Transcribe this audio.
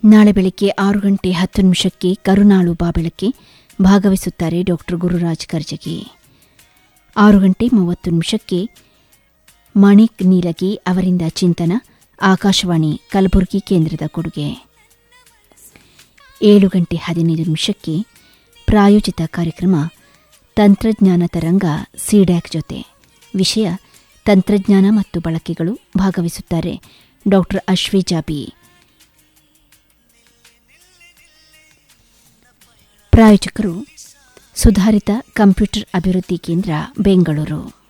ನಾಳೆ ಬೆಳಿಗ್ಗೆ ಆರು ಗಂಟೆ ಹತ್ತು ನಿಮಿಷಕ್ಕೆ ಕರುನಾಳು ಬಾಬೆಳಕ್ಕೆ ಭಾಗವಹಿಸುತ್ತಾರೆ ಡಾಕ್ಟರ್ ಗುರುರಾಜ್ ಕರ್ಜಗಿ ಆರು ಗಂಟೆ ಮೂವತ್ತು ನಿಮಿಷಕ್ಕೆ ಮಣಿಕ್ ನೀಲಗಿ ಅವರಿಂದ ಚಿಂತನ ಆಕಾಶವಾಣಿ ಕಲಬುರಗಿ ಕೇಂದ್ರದ ಕೊಡುಗೆ ಏಳು ಗಂಟೆ ಹದಿನೈದು ನಿಮಿಷಕ್ಕೆ ಪ್ರಾಯೋಜಿತ ಕಾರ್ಯಕ್ರಮ ತಂತ್ರಜ್ಞಾನ ತರಂಗ ಸಿಡ್ಯಾಕ್ ಜೊತೆ ವಿಷಯ ತಂತ್ರಜ್ಞಾನ ಮತ್ತು ಬಳಕೆಗಳು ಭಾಗವಹಿಸುತ್ತಾರೆ ಡಾಕ್ಟರ್ ಅಶ್ವಿ ಜಾಬಿ ಪ್ರಾಯೋಜಕರು ಸುಧಾರಿತ ಕಂಪ್ಯೂಟರ್ ಅಭಿವೃದ್ಧಿ ಕೇಂದ್ರ ಬೆಂಗಳೂರು